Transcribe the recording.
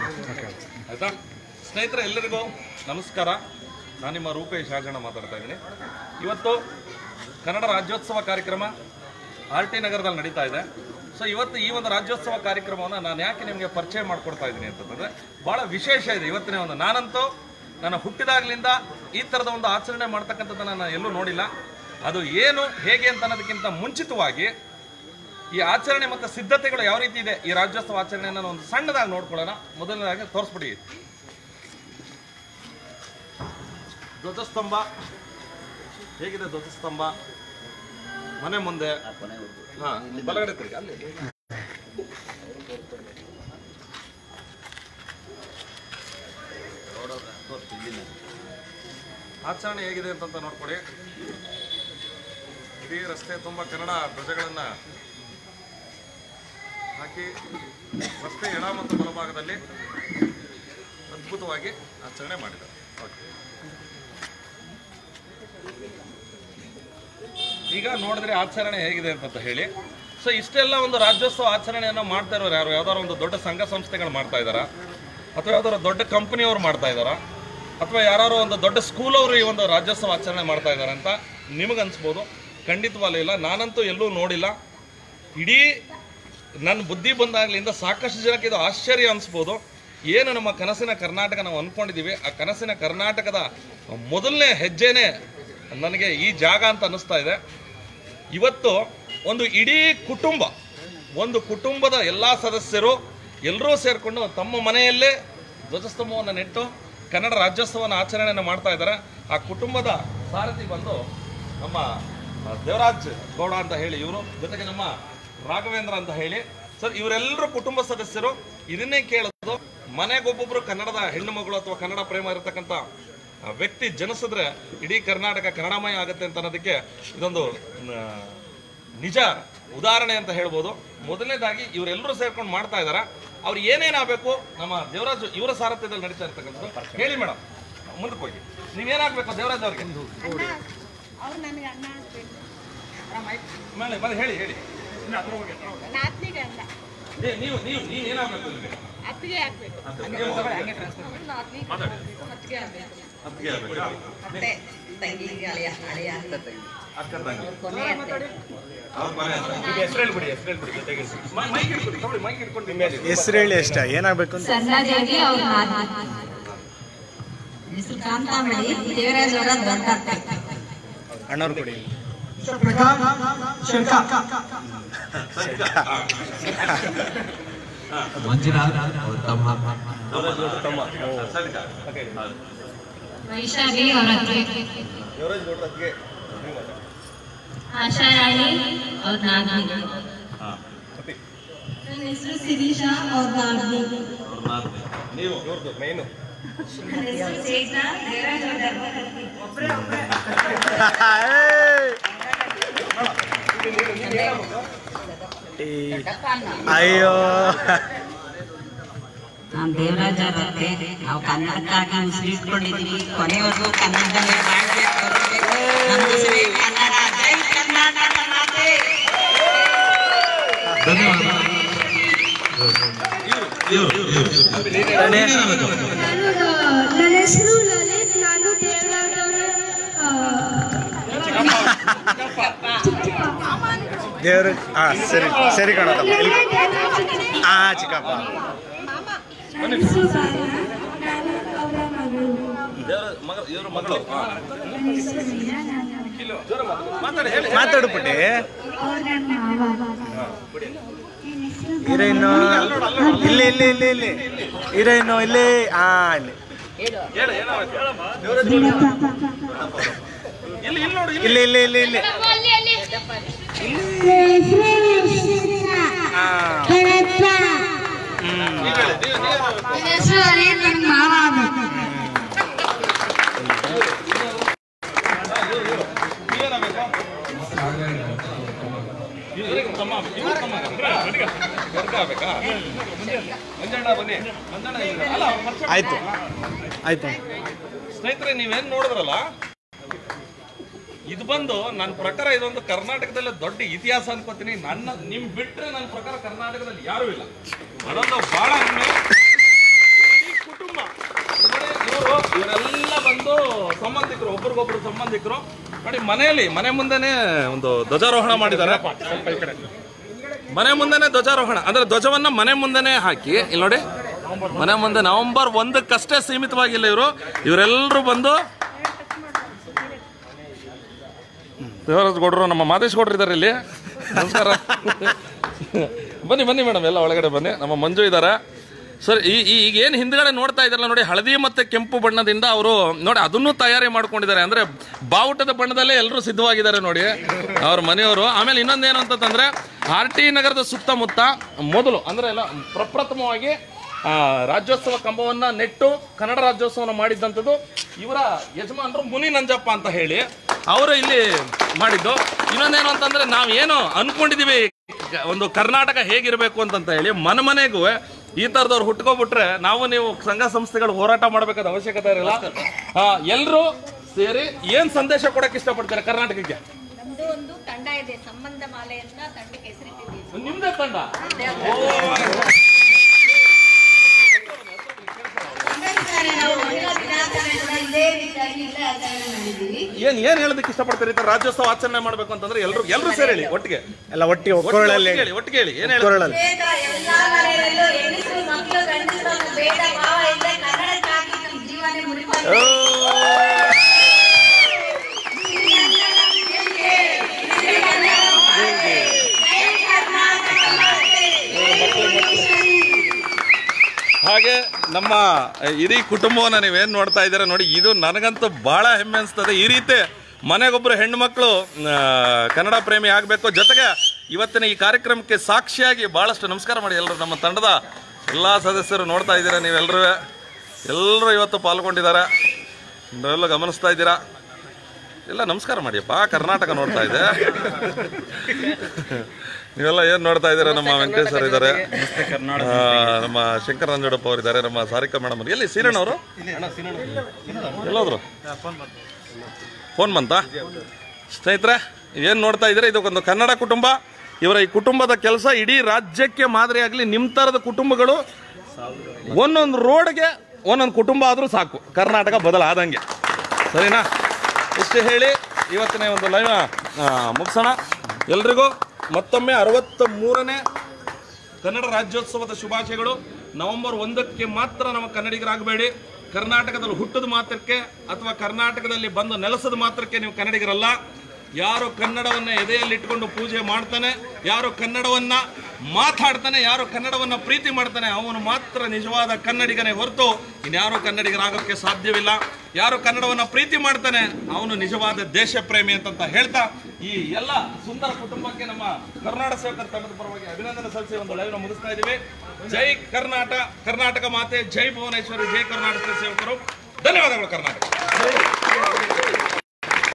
ಆಯ್ತಾ ಸ್ನೇಹಿತರೆ ಎಲ್ಲರಿಗೂ ನಮಸ್ಕಾರ ನಾನು ನಿಮ್ಮ ರೂಪೇಶ್ ರಾಜಣ್ಣ ಮಾತಾಡ್ತಾ ಇದ್ದೀನಿ ಇವತ್ತು ಕನ್ನಡ ರಾಜ್ಯೋತ್ಸವ ಕಾರ್ಯಕ್ರಮ ಆರ್ ಟಿ ನಗರದಲ್ಲಿ ನಡೀತಾ ಇದೆ ಸೊ ಇವತ್ತು ಈ ಒಂದು ರಾಜ್ಯೋತ್ಸವ ಕಾರ್ಯಕ್ರಮವನ್ನು ನಾನು ಯಾಕೆ ನಿಮಗೆ ಪರಿಚಯ ಮಾಡಿಕೊಡ್ತಾ ಇದ್ದೀನಿ ಅಂತಂದರೆ ಭಾಳ ವಿಶೇಷ ಇದೆ ಇವತ್ತಿನ ಒಂದು ನಾನಂತೂ ನನ್ನ ಹುಟ್ಟಿದಾಗಲಿಂದ ಈ ಥರದ ಒಂದು ಆಚರಣೆ ಮಾಡ್ತಕ್ಕಂಥದ್ದನ್ನು ನಾನು ಎಲ್ಲೂ ನೋಡಿಲ್ಲ ಅದು ಏನು ಹೇಗೆ ಅಂತ ಅನ್ನೋದಕ್ಕಿಂತ ಮುಂಚಿತವಾಗಿ ಈ ಆಚರಣೆ ಮತ್ತು ಸಿದ್ಧತೆಗಳು ಯಾವ ರೀತಿ ಇದೆ ಈ ರಾಜ್ಯೋತ್ಸವ ಆಚರಣೆಯನ್ನು ಒಂದು ಸಣ್ಣದಾಗಿ ನೋಡ್ಕೊಳ್ಳೋಣ ಮೊದಲನೇದಾಗಿ ತೋರಿಸ್ಬಿಡಿ ಧ್ವಜಸ್ತಂಭ ಹೇಗಿದೆ ಧ್ವಜಸ್ತಂಭ ಮನೆ ಮುಂದೆ ಹಾ ಬಲಗಡೆ ತಿರುಗಿ ಅಲ್ಲಿ ಆಚರಣೆ ಹೇಗಿದೆ ಅಂತಂತ ನೋಡ್ಕೊಡಿ ಇಡೀ ರಸ್ತೆ ತುಂಬ ಕನ್ನಡ ಧ್ವಜಗಳನ್ನು ಹಾಕಿ ರಸ್ತೆ ಎಡ ಮತ್ತು ಬಲಭಾಗದಲ್ಲಿ ಅದ್ಭುತವಾಗಿ ಆಚರಣೆ ಮಾಡಿದ್ದಾರೆ ಓಕೆ ಈಗ ನೋಡಿದ್ರೆ ಆಚರಣೆ ಹೇಗಿದೆ ಅಂತ ಹೇಳಿ ಸೊ ಇಷ್ಟೆಲ್ಲ ಒಂದು ರಾಜ್ಯೋತ್ಸವ ಆಚರಣೆಯನ್ನು ಮಾಡ್ತಾ ಇರೋರು ಯಾರು ಯಾವ್ದಾದ್ರು ಒಂದು ದೊಡ್ಡ ಸಂಘ ಸಂಸ್ಥೆಗಳು ಮಾಡ್ತಾ ಇದ್ದಾರಾ ಅಥವಾ ಯಾವ್ದಾದ್ರು ದೊಡ್ಡ ಕಂಪನಿಯವ್ರು ಮಾಡ್ತಾ ಇದ್ದಾರಾ ಅಥವಾ ಯಾರು ಒಂದು ದೊಡ್ಡ ಸ್ಕೂಲ್ ಅವರು ಈ ಒಂದು ರಾಜ್ಯೋತ್ಸವ ಆಚರಣೆ ಮಾಡ್ತಾ ಇದ್ದಾರೆ ಅಂತ ನಿಮಗನ್ಸ್ಬೋದು ಖಂಡಿತವಾಗ್ಲೂ ಇಲ್ಲ ನಾನಂತೂ ಎಲ್ಲೂ ನೋಡಿಲ್ಲ ಇಡೀ ನನ್ನ ಬುದ್ಧಿ ಬಂದಾಗಲಿಂದ ಸಾಕಷ್ಟು ಜನಕ್ಕೆ ಇದು ಆಶ್ಚರ್ಯ ಅನಿಸ್ಬೋದು ಏನು ನಮ್ಮ ಕನಸಿನ ಕರ್ನಾಟಕ ನಾವು ಅಂದ್ಕೊಂಡಿದ್ದೀವಿ ಆ ಕನಸಿನ ಕರ್ನಾಟಕದ ಮೊದಲನೇ ಹೆಜ್ಜೆನೇ ನನಗೆ ಈ ಜಾಗ ಅಂತ ಅನ್ನಿಸ್ತಾ ಇದೆ ಇವತ್ತು ಒಂದು ಇಡೀ ಕುಟುಂಬ ಒಂದು ಕುಟುಂಬದ ಎಲ್ಲ ಸದಸ್ಯರು ಎಲ್ಲರೂ ಸೇರಿಕೊಂಡು ತಮ್ಮ ಮನೆಯಲ್ಲೇ ಧ್ವಜಸ್ತಂಭವನ್ನು ನೆಟ್ಟು ಕನ್ನಡ ರಾಜ್ಯೋತ್ಸವನ ಆಚರಣೆಯನ್ನು ಮಾಡ್ತಾ ಇದ್ದಾರೆ ಆ ಕುಟುಂಬದ ಸಾರಥಿ ಬಂದು ನಮ್ಮ ಆ, ದೇವರಾಜ್ ಗೌಡ ಅಂತ ಹೇಳಿ ಇವರು ಜೊತೆಗೆ ನಮ್ಮ ರಾಘವೇಂದ್ರ ಅಂತ ಹೇಳಿ ಸರ್ ಇವರೆಲ್ಲರೂ ಕುಟುಂಬ ಸದಸ್ಯರು ಇದನ್ನೇ ಕೇಳೋದು ಮನೆಗೊಬ್ಬೊಬ್ರು ಕನ್ನಡದ ಹೆಣ್ಣು ಮಗಳು ಅಥವಾ ಕನ್ನಡ ಪ್ರೇಮ ಇರತಕ್ಕಂಥ ಆ ವ್ಯಕ್ತಿ ಜನಿಸಿದ್ರೆ ಇಡೀ ಕರ್ನಾಟಕ ಕನ್ನಡಮಯ ಆಗುತ್ತೆ ಅಂತ ಅನ್ನೋದಕ್ಕೆ ಇದೊಂದು ಆ, ನಿಜ ಉದಾಹರಣೆ ಅಂತ ಹೇಳ್ಬೋದು ಮೊದಲನೇದಾಗಿ ಇವರೆಲ್ಲರೂ ಸೇರ್ಕೊಂಡು ಮಾಡ್ತಾ ಇದ್ದಾರೆ ಅವ್ರು ಏನೇನಾಗಬೇಕು ನಮ್ಮ ದೇವರಾಜ್ ಇವರ ಸಾರಥ್ಯದಲ್ಲಿ ನಡೀತಾ ಇರ್ತಕ್ಕಂಥದ್ದು ಹೇಳಿ ಮೇಡಮ್ ಮುಂದಕ್ಕೆ ಹೋಗಿ ನೀವೇನಾಗಬೇಕು ದೇವರಾಜ್ ಅವ್ರಿಗೆ ಅವ್ರು ನನಗೆ ಅನ್ನ ಹಾಕ್ಬೇಕು ಮೇಲೆ ಮೇಲೆ ಹೇಳಿ ಹೇಳಿ ನಾತ್ನಿಗೆ ಅನ್ನ ಏ, ನೀವು ನೀವು ನೀವು ಏನಾಗಬೇಕು ನಿಮಗೆ ಅತ್ತಿಗೆ ಹಾಕ್ಬೇಕು ನಾತ್ನಿಗೆ ಮಾತಾಡಿ ಅತ್ತಿಗೆ ಹಾಕ್ಬೇಕು ಅತ್ತಿಗೆ ಆಗ್ಬೇಕಾ? ಮತ್ತೆ ತಂಗಿಗೆ ಅಳಿಯ ಅಳಿಯ ಅಂತ ತಂಗಿ ಅಕ್ಕ ತಂಗಿ ಕೊನೆ ಅತ್ತೆ ಅವ್ರ ಮನೆ ಅಂತ. ಮೈ- ಮೈಕ್ ಹಿಡ್ಕೊಳ್ಳಿ ತಗೊಳ್ಳಿ ಮೈಕ್ ಹಿಡ್ಕೊಂಡು ನಿಮ್ಮ ಮೇಲೆ ಹೆಸರು ಹೇಳಿ ಅಷ್ಟ ಏನಾಗ್ಬೇಕು ಅಂತ ಸಣ್ಣದಾಗಿ ಅವ್ರ ಹೆಸರು ಕಾಂತಾಮಣಿ ದೇವರಾಜ್ ಅವರ ದೊಡ್ಡ ಅತ್ತೆ ಅಣ್ಣವ್ರು ಕೊಡಿ ಮಂಜುನಾಥ್ ಅವ್ರ ತಮ್ಮ ದೇವರಾಜ್ ಗೌಡ್ರ ತಮ್ಮ ಸರಿಕ ಓಕೆ ವೈಶಾಲಿ ಅವರ ಅತ್ತೆ ದೇವರಾಜ್ ಗೌಡ್ರ ಅತ್ತಿಗೆ ಆಶಾರಾಣಿ ಅವ್ರ ನಾದಿನಿ ಹಾಂ ಸತಿ ನನ್ನ ಹೆಸರು ಶಿರೀಷಾ ಅವ್ರ ನಾದಿನಿ ಅವ್ರ ನಾಲ್ಕು ನೀವು ಇವ್ರದ್ದು ಮೈನು ನನ್ನ ಹೆಸರು ಚೇತನಾ ದೇವರಾಜ್ ಅವ್ರ ಧರ್ಮಪತ್ನಿ. ಈ- ಅಯ್ಯೋ ನಾನ್ ದೇವರಾಜ ಅವ್ರ ಅತ್ತೆ ನಾವು ಕನ್ನಡಕ್ಕಾಗಿ ಉಸಿರಿಟ್ಕೊಂಡಿದೀವಿ ಕೊನೆವರೆಗೂ ಕನ್ನಡದಲ್ಲೇ ಬಾಳ್ಬೇಕು ಬದುಕ್ಬೇಕು. ನಮ್ಮ ಉಸಿರೇ ಕನ್ನಡ ಜೈ ಕರ್ನಾಟಕ ಮಾತೆ ಧನ್ಯವಾದ ನನ್ನ ಹೆಸರು ಲಲಿತ್ ನಾನು ದೇವರಾಜ್ ಅವರ ದೇವ್ರ ಹಾ ಸರಿ ಸರಿ ಕಣಪ್ಪ ಇಲ್ಲಿ ಹಾ ಚಿಕ್ಕಪ್ಪ ನನ್ನ ಹೆಸರು ಬಾಲ ನಾನು ಅವರ ಮಗಳು ದೇವರ ಮಗ ಇವ್ರ ಮಗಳು ಹಾಂ ನನ್ನ ಹೆಸರು ಮೀರಾ ನಾನು ಜೋರ ಮಾತಾಡು. ಮಾತಾಡಿ ಹೇಳಿ ಮಾತಾಡು ಪುಟ್ಟಿ ಅವ್ರ ನನ್ನ ಮಾವ ನನ್ನ ಹೆಸರು ಹೀರೋಯಿನ್ ಇಲ್ಲಿ ಇಲ್ಲಿ ಇಲ್ಲಿ ಇಲ್ಲಿ ಹೀರೋಯಿನ್ ಇಲ್ಲಿ ಹಾ ಇಲ್ಲಿ ಹೇಳು ಏನಾಗುತ್ತೆ ದೇವರಾಜ್ ವೀರಪ್ಪ ಇಲ್ಲಿ ಇಲ್ಲಿ ನೋಡಿ ಇಲ್ಲಿ ಇಲ್ಲಿ ಇಲ್ಲಿ ಇಲ್ಲಿ ಇಲ್ಲಿ ಹಾ ಹ್ಮ್ ನೀವು ಹೇಳಿ ನೀವು ನೀವು ಏನಾಗ್ಬೇಕು? ನನ್ನ ಹೆಸರು ಅಲಿ ನನ್ನ ಮಾವ ಆಗ್ಬೇಕು ನೀವೇನಾಗಬೇಕು ಇವ್ರಿಗೆ ತಮ್ಮ ಇವ್ರ ತಮ್ಮ ವರ್ಗ ವರ್ಗ ಆಗ್ಬೇಕಾ ಮಂಜಣ್ಣ ಬನ್ನಿ ಮಂಜಣ್ಣ ಇವ್ರು. ಅಲ್ಲ ಅವ್ರು ಪರಿಚಯ ಆಯ್ತು ಆಯ್ತು ಸ್ನೇಹಿತರೆ ನೀವೇನ್ ನೋಡಿದ್ರಲ್ಲ ಇದು ಬಂದು ನನ್ನ ಪ್ರಕಾರ ಇದೊಂದು ಕರ್ನಾಟಕದಲ್ಲಿ ದೊಡ್ಡ ಇತಿಹಾಸ ಅನ್ಕೋತೀನಿ ನನ್ನ ನಿಮ್ ಬಿಟ್ರೆ ನನ್ನ ಪ್ರಕಾರ ಕರ್ನಾಟಕದಲ್ಲಿ ಯಾರೂ ಇಲ್ಲ ಅದೊಂದು ಬಹಳ ಹೆಮ್ಮೆ ಮನೆಯಲ್ಲಿ ಮನೆ ಮುಂದೆನೆ ಒಂದು ಧ್ವಜಾರೋಹಣ ಮಾಡಿದ್ದಾರೆ ಮನೆ ಮುಂದೆನೆ ಧ್ವಜಾರೋಹಣ ಅಂದ್ರೆ ಧ್ವಜವನ್ನ ಮನೆ ಮುಂದೆನೆ ಹಾಕಿ ಇಲ್ಲಿ ನೋಡಿ ಮನೆ ಮುಂದೆ ನವೆಂಬರ್ ಒಂದಕ್ಕಷ್ಟೇ ಸೀಮಿತವಾಗಿಲ್ಲ ಇವರು ಇವರೆಲ್ಲರೂ ಬಂದು ದೇವರಾಜ್ ಗೌಡ್ರು ನಮ್ಮ ಮಾದೇಶ್ ಗೌಡ್ರು ಇದ್ದಾರೆ ಇಲ್ಲಿ ನಮಸ್ಕಾರ ಬನ್ನಿ ಬನ್ನಿ ಮೇಡಮ್ ಎಲ್ಲ ಒಳಗಡೆ ಬನ್ನಿ ನಮ್ಮ ಮಂಜು ಇದ್ದಾರೆ ಸರ್ ಈ ಈ- ಈಗ ಏನು ಹಿಂದ್ಗಡೆ ನೋಡ್ತಾ ಇದ್ದಾರಲ್ಲ ನೋಡಿ ಹಳದಿ ಮತ್ತೆ ಕೆಂಪು ಬಣ್ಣದಿಂದ ಅವರು ನೋಡಿ ಅದನ್ನು ತಯಾರಿ ಮಾಡ್ಕೊಂಡಿದ್ದಾರೆ ಅಂದ್ರೆ ಬಾವುಟದ ಬಣ್ಣದಲ್ಲೇ ಎಲ್ಲರೂ ಸಿದ್ಧವಾಗಿದ್ದಾರೆ ನೋಡಿ ಅವ್ರ ಮನೆಯವರು ಆಮೇಲೆ ಇನ್ನೊಂದೇನು ಅಂತಂದ್ರೆ ಆರ್ ಟಿ ನಗರದ ಸುತ್ತಮುತ್ತ ಮೊದಲು ಅಂದ್ರೆ ಎಲ್ಲ ಪ್ರಪ್ರಥಮವಾಗಿ ಆ, ರಾಜ್ಯೋತ್ಸವ ಕಂಬವನ್ನ ನೆಟ್ಟು ಕನ್ನಡ ರಾಜ್ಯೋತ್ಸವನ ಮಾಡಿದ್ದಂಥದ್ದು ಇವರ ಯಜಮಾನರು ಮುನಿ ನಂಜಪ್ಪ ಅಂತ ಹೇಳಿ ಅವರು ಇಲ್ಲಿ ಮಾಡಿದ್ದು ಇನ್ನೊಂದೇನು ಅಂತಂದ್ರೆ ನಾವು ಏನು ಅನ್ಕೊಂಡಿದೀವಿ ಒಂದು ಕರ್ನಾಟಕ ಹೇಗಿರಬೇಕು ಅಂತಂತ ಹೇಳಿ ಮನೆ ಮನೆಗೂ ಈ ತರದವ್ರು ಹುಟ್ಕೊಬಿಟ್ರೆ ನಾವು ನೀವು ಸಂಘ ಸಂಸ್ಥೆಗಳು ಹೋರಾಟ ಮಾಡಬೇಕಾದ ಅವಶ್ಯಕತೆ ಇರಲ್ಲ ಎಲ್ಲರೂ ಸೇರಿ ಏನ್ ಸಂದೇಶ ಕೊಡಕ್ಕೆ ಇಷ್ಟಪಡ್ತಾರೆ ಕರ್ನಾಟಕಕ್ಕೆ ನಮ್ದು ಒಂದು ತಂಡ ಇದೆ ಸಂಬಂಧ ಮಾಲೆ ಅಂತ ತಂಡಕ್ಕೆ ಹೆಸರಿಟ್ಟಿದ್ದೀವಿ ನಿಮ್ದೇ ತಂಡ ನಾವು ಮಹಿಳಾ ದಿನಾಚರಣೆ ಕೂಡ ಇದೇ ರೀತಿಯಾಗಿ ಇಲ್ಲೇ ಆಚರಣೆ ಮಾಡಿದ್ದೀವಿ ಏನ್ ಏನ್ ಹೇಳೋದಕ್ಕೆ ಇಷ್ಟಪಡ್ತಾರೆ ಈ ತರ ರಾಜ್ಯೋತ್ಸವ ಆಚರಣೆ ಮಾಡ್ಬೇಕು ಅಂತಂದ್ರೆ ಎಲ್ರು ಎಲ್ರು ಸೇರಿ ಹೇಳಿ ಒಟ್ಟಿಗೆ ಎಲ್ಲ ಒಟ್ಟಿಗೆ ಒಕ್ಕೊರಳಲ್ಲಿ ಒಟ್ಟಿಗೆ ಹೇಳಿ ಒಟ್ಟಿಗೆ ಹೇಳಿ ಏನ್ ಹೇಳಿ ಒಕ್ಕೊರಳಲ್ಲಿ ಕ್ಷೇತ್ರ ಎಲ್ಲಾ ಮನೆಯಲ್ಲೂ ಹೆಂಗಸರು ಮಕ್ಕಳು ಗಂಡಸರು ಅನ್ನೋ ಭೇದ ಭಾವ ಇಲ್ಲದೆ ಕನ್ನಡಕ್ಕಾಗಿ ನಮ್ಮ ಜೀವನ ಮುಡಿಪಾಗಿ ಹಾಗೆ ನಮ್ಮ ಇಡೀ ಕುಟುಂಬವನ್ನ ನೀವೇನ್ ನೋಡ್ತಾ ಇದ್ದೀರಾ ನೋಡಿ ಇದು ನನಗಂತೂ ಬಹಳ ಹೆಮ್ಮೆ ಅನಿಸ್ತದೆ ಈ ರೀತಿ ಮನೆಗೊಬ್ಬರು ಹೆಣ್ಮಕ್ಳು ಆ, ಕನ್ನಡ ಪ್ರೇಮಿ ಆಗಬೇಕು ಜೊತೆಗೆ ಇವತ್ತಿನ ಈ ಕಾರ್ಯಕ್ರಮಕ್ಕೆ ಸಾಕ್ಷಿಯಾಗಿ ಬಹಳಷ್ಟು ನಮಸ್ಕಾರ ಮಾಡಿ ಎಲ್ಲರೂ ನಮ್ಮ ತಂಡದ ಎಲ್ಲ ಸದಸ್ಯರು ನೋಡ್ತಾ ಇದ್ದೀರಾ ನೀವೆಲ್ಲರೂ ಎಲ್ಲರೂ ಇವತ್ತು ಪಾಲ್ಗೊಂಡಿದ್ದಾರೆ ನೀವೆಲ್ಲ ಗಮನಿಸ್ತಾ ಇದ್ದೀರಾ ಎಲ್ಲ ನಮಸ್ಕಾರ ಮಾಡಿಯಪ್ಪ ಕರ್ನಾಟಕ ನೋಡ್ತಾ ಇದೆ ನೀವೆಲ್ಲ ಏನ್ ನೋಡ್ತಾ ಇದ್ದೀರಾ ನಮ್ಮ ವೆಂಕಟೇಶ್ ಸರ್ ಇದ್ದಾರೆ ಆ, ನಮ್ಮ ಶಂಕರ ನಂಜುಡಪ್ಪ ಅವರು ಇದ್ದಾರೆ ನಮ್ಮ ಸಾರಿಕಾ ಮೇಡಮ್ ಅವರು ಎಲ್ಲಿ ಸೀರಣ್ಣ ಅವರು ಎಲ್ಲೋದ್ರು ಫೋನ್ ಬಂತಾ ಸ್ನೇಹಿತರೆ ಏನು ನೋಡ್ತಾ ಇದ್ದೀರಾ ಇದು ಒಂದು ಕನ್ನಡ ಕುಟುಂಬ ಇವರ ಈ ಕುಟುಂಬದ ಕೆಲಸ ಇಡೀ ರಾಜ್ಯಕ್ಕೆ ಮಾದರಿಯಾಗಲಿ ನಿಮ್ಮ ಥರದ ಕುಟುಂಬಗಳು ಒಂದೊಂದು ರೋಡ್ಗೆ ಒಂದೊಂದು ಕುಟುಂಬ ಆದರೂ ಸಾಕು ಕರ್ನಾಟಕ ಬದಲಾದಂಗೆ ಸರಿನಾ ಇಷ್ಟು ಹೇಳಿ ಇವತ್ತಿನ ಒಂದು ಲೈವ್ ಮುಗಿಸೋಣ ಎಲ್ರಿಗೂ ಮತ್ತೊಮ್ಮೆ ಅರವತ್ತ ಮೂರನೇ ಕನ್ನಡ ರಾಜ್ಯೋತ್ಸವದ ಶುಭಾಶಯಗಳು ನವೆಂಬರ್ ಒಂದಕ್ಕೆ ಮಾತ್ರ ನಮ್ಮ ಕನ್ನಡಿಗರಾಗಬೇಡಿ ಕರ್ನಾಟಕದಲ್ಲಿ ಹುಟ್ಟದ ಮಾತ್ರಕ್ಕೆ ಅಥವಾ ಕರ್ನಾಟಕದಲ್ಲಿ ಬಂದು ನೆಲೆಸದ ಮಾತ್ರಕ್ಕೆ ನೀವು ಕನ್ನಡಿಗರಲ್ಲ ಯಾರು ಕನ್ನಡವನ್ನ ಎದೆಯಲ್ಲಿಟ್ಕೊಂಡು ಪೂಜೆ ಮಾಡ್ತಾನೆ ಯಾರು ಕನ್ನಡವನ್ನ ಮಾತಾಡ್ತಾನೆ ಯಾರು ಕನ್ನಡವನ್ನ ಪ್ರೀತಿ ಮಾಡ್ತಾನೆ ಅವನು ಮಾತ್ರ ನಿಜವಾದ ಕನ್ನಡಿಗನೇ ಹೊರತು ಇನ್ಯಾರು ಕನ್ನಡಿಗರಾಗೋಕ್ಕೆ ಸಾಧ್ಯವಿಲ್ಲ ಯಾರು ಕನ್ನಡವನ್ನ ಪ್ರೀತಿ ಮಾಡ್ತಾನೆ ಅವನು ನಿಜವಾದ ದೇಶ ಪ್ರೇಮಿ ಅಂತಂತ ಹೇಳ್ತಾ ಈ ಎಲ್ಲ ಸುಂದರ ಕುಟುಂಬಕ್ಕೆ ನಮ್ಮ ಕರ್ನಾಟಕ ಸೇವಕರ ತಂಡದ ಪರವಾಗಿ ಅಭಿನಂದನೆ ಸಲ್ಲಿಸಿ ಒಂದು ಲೈವ್ ಮುಗಿಸ್ತಾ ಇದ್ದೀವಿ ಜೈ ಕರ್ನಾಟಕ ಕರ್ನಾಟಕ ಮಾತೆ ಜೈ ಭುವನೇಶ್ವರಿ ಜೈ ಕರ್ನಾಟಕ ಸೇವಕರು ಧನ್ಯವಾದಗಳು ಕರ್ನಾಟಕ